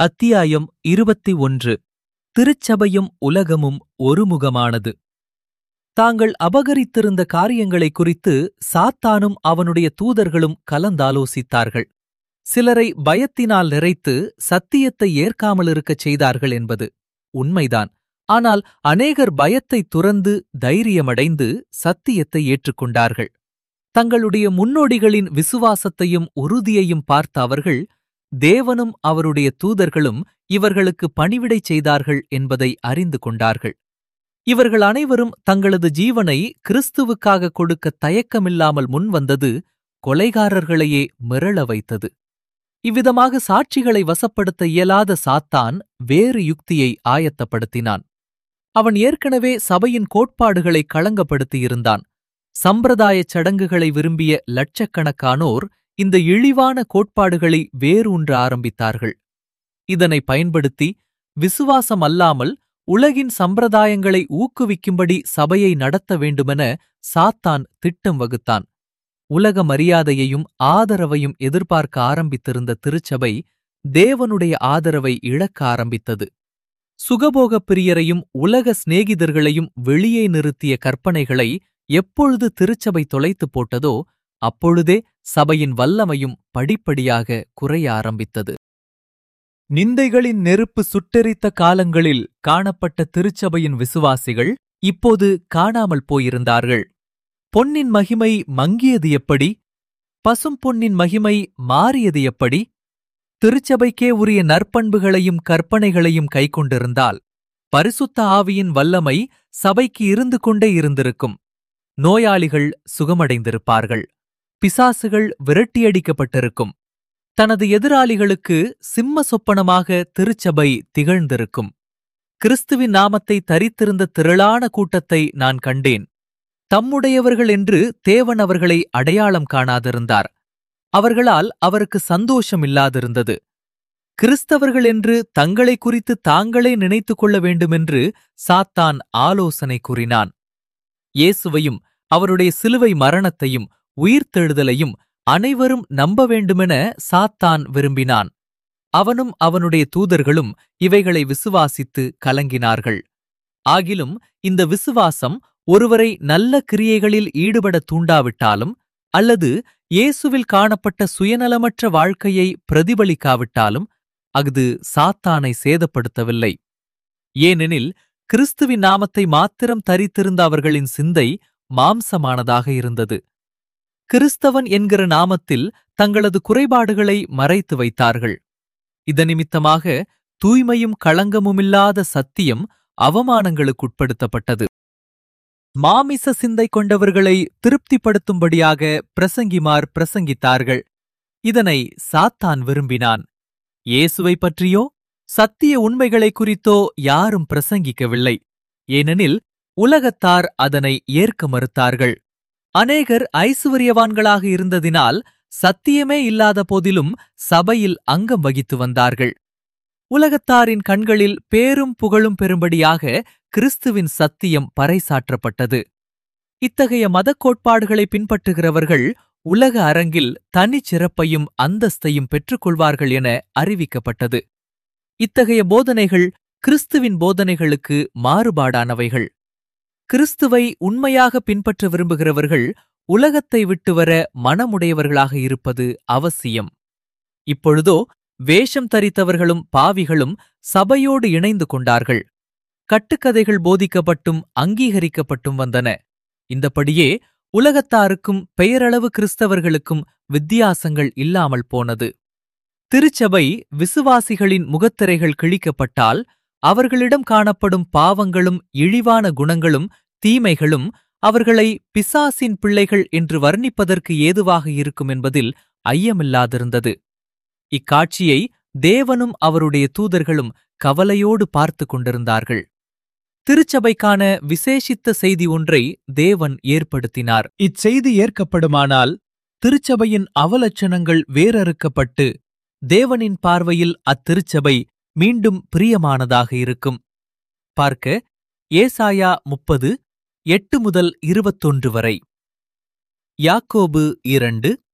அத்தியாயம் இருபத்தி ஒன்று திருச்சபையும் உலகமும் ஒருமுகமானது தாங்கள் அபகரித்திருந்த காரியங்களைக் குறித்து சாத்தானும் அவனுடைய தூதர்களும் கலந்தாலோசித்தார்கள் சிலரை பயத்தினால் நிறைத்து சத்தியத்தை ஏற்காமலிருக்கச் செய்தார்கள் என்பது உண்மைதான் ஆனால் அநேகர் பயத்தைத் துறந்து தைரியமடைந்து சத்தியத்தை ஏற்றுக்கொண்டார்கள் தங்களுடைய முன்னோடிகளின் விசுவாசத்தையும் உறுதியையும் பார்த்த அவர்கள் தேவனும் அவருடைய தூதர்களும் இவர்களுக்கு பணிவிடை செய்தார்கள் என்பதை அறிந்து கொண்டார்கள் இவர்கள் அனைவரும் தங்களது ஜீவனை கிறிஸ்துவுக்காக கொடுக்க தயக்கமில்லாமல் முன்வந்தது கொலைகாரர்களையே மிரள வைத்தது இவ்விதமாக சாட்சிகளை வசப்படுத்த இயலாத சாத்தான் வேறு யுக்தியை ஆயத்தப்படுத்தினான் அவன் ஏற்கனவே சபையின் கோட்பாடுகளை களங்கப்படுத்தியிருந்தான் சம்பிரதாயச் சடங்குகளை விரும்பிய லட்சக்கணக்கானோர் இந்த இழிவான கோட்பாடுகளை வேரூன்ற ஆரம்பித்தார்கள் இதனை பயன்படுத்தி விசுவாசம் அல்லாமல் உலகின் சம்பிரதாயங்களை ஊக்குவிக்கும்படி சபையை நடத்த வேண்டுமென சாத்தான் திட்டம் வகுத்தான் உலக மரியாதையையும் ஆதரவையும் எதிர்பார்க்க ஆரம்பித்திருந்த திருச்சபை தேவனுடைய ஆதரவை இழக்க ஆரம்பித்தது சுகபோகப் பிரியரையும் உலக சிநேகிதர்களையும் வெளியே நிறுத்திய கற்பனைகளை எப்பொழுது திருச்சபை தொலைத்துப் போட்டதோ அப்பொழுதே சபையின் வல்லமையும் படிப்படியாக குறைய ஆரம்பித்தது நிந்தைகளின் நெருப்பு சுட்டெரித்த காலங்களில் காணப்பட்ட திருச்சபையின் விசுவாசிகள் இப்போது காணாமல் போயிருந்தார்கள் பொன்னின் மகிமை மங்கியது எப்படி பசும் பொன்னின் மகிமை மாறியது எப்படி திருச்சபைக்கே உரிய நற்பண்புகளையும் கற்பனைகளையும் கைக்கொண்டிருந்தால் பரிசுத்த ஆவியின் வல்லமை சபைக்கு இருந்து கொண்டே இருந்திருக்கும் நோயாளிகள் சுகமடைந்திருப்பார்கள் பிசாசுகள் விரட்டியடிக்கப்பட்டிருக்கும் தனது எதிராளிகளுக்கு சிம்ம சொப்பனமாக திருச்சபை திகழ்ந்திருக்கும் கிறிஸ்துவின் நாமத்தை தரித்திருந்த திரளான கூட்டத்தை நான் கண்டேன் தம்முடையவர்கள் என்று தேவன் அவர்களை அடையாளம் காணாதிருந்தார் அவர்களால் அவருக்கு சந்தோஷம் இல்லாதிருந்தது கிறிஸ்தவர்கள் என்று தங்களை குறித்து தாங்களே நினைத்துக் கொள்ள வேண்டுமென்று சாத்தான் ஆலோசனை கூறினான் இயேசுவையும் அவருடைய சிலுவை மரணத்தையும் உயிர்த்தெழுதலையும் அனைவரும் நம்ப வேண்டுமென சாத்தான் விரும்பினான் அவனும் அவனுடைய தூதர்களும் இவைகளை விசுவாசித்து கலங்கினார்கள் ஆகிலும் இந்த விசுவாசம் ஒருவரை நல்ல கிரியைகளில் ஈடுபட தூண்டாவிட்டாலும் அல்லது இயேசுவில் காணப்பட்ட சுயநலமற்ற வாழ்க்கையை பிரதிபலிக்காவிட்டாலும் அஃது சாத்தானை சேதப்படுத்தவில்லை ஏனெனில் கிறிஸ்துவின் நாமத்தை மாத்திரம் தரித்திருந்த அவர்களின் சிந்தை மாம்சமானதாக இருந்தது கிறிஸ்தவன் என்கிற நாமத்தில் தங்களது குறைபாடுகளை மறைத்து வைத்தார்கள் இதனிமித்தமாக தூய்மையும் களங்கமுமில்லாத சத்தியம் அவமானங்களுக்குட்படுத்தப்பட்டது மாமிச சிந்தை கொண்டவர்களை திருப்திப்படுத்தும்படியாக பிரசங்கிமார் பிரசங்கித்தார்கள் இதனை சாத்தான் விரும்பினான் இயேசுவை பற்றியோ சத்திய உண்மைகளை குறித்தோ யாரும் பிரசங்கிக்கவில்லை ஏனெனில் உலகத்தார் அதனை ஏற்க மறுத்தார்கள் அநேகர் ஐசுவரியவான்களாக இருந்ததினால் சத்தியமே இல்லாத போதிலும் சபையில் அங்கம் வகித்து வந்தார்கள் உலகத்தாரின் கண்களில் பேரும் புகழும் பெறும்படியாக கிறிஸ்துவின் சத்தியம் பறைசாற்றப்பட்டது இத்தகைய மதக் கோட்பாடுகளை பின்பற்றுகிறவர்கள் உலக அரங்கில் தனிச்சிறப்பையும் அந்தஸ்தையும் பெற்றுக்கொள்வார்கள் என அறிவிக்கப்பட்டது இத்தகைய போதனைகள் கிறிஸ்துவின் போதனைகளுக்கு மாறுபாடானவைகள் கிறிஸ்துவை உண்மையாக பின்பற்ற விரும்புகிறவர்கள் உலகத்தை விட்டு வர மனமுடையவர்களாக இருப்பது அவசியம் இப்பொழுதோ வேஷம் தரித்தவர்களும் பாவிகளும் சபையோடு இணைந்து கொண்டார்கள் கட்டுக்கதைகள் போதிக்கப்பட்டும் அங்கீகரிக்கப்பட்டும் வந்தன இந்தபடியே உலகத்தாருக்கும் பெயரளவு கிறிஸ்தவர்களுக்கும் வித்தியாசங்கள் இல்லாமல் போனது திருச்சபை விசுவாசிகளின் முகத்திரைகள் கிழிக்கப்பட்டால் அவர்களிடம் காணப்படும் பாவங்களும் இழிவான குணங்களும் தீமைகளும் அவர்களை பிசாசின் பிள்ளைகள் என்று வர்ணிப்பதற்கு ஏதுவாக இருக்கும் என்பதில் ஐயமில்லாதிருந்தது இக்காட்சியை தேவனும் அவருடைய தூதர்களும் கவலையோடு பார்த்து கொண்டிருந்தார்கள் திருச்சபைக்கான விசேஷித்த செய்தி ஒன்றை தேவன் ஏற்படுத்தினார் இச்செய்தி ஏற்கப்படுமானால் திருச்சபையின் அவலட்சணங்கள் வேரறுக்கப்பட்டு தேவனின் பார்வையில் அத்திருச்சபை மீண்டும் பிரியமானதாக இருக்கும் பார்க்க ஏசாயா முப்பது எட்டு முதல் இருபத்தொன்று வரை யாக்கோபு இரண்டு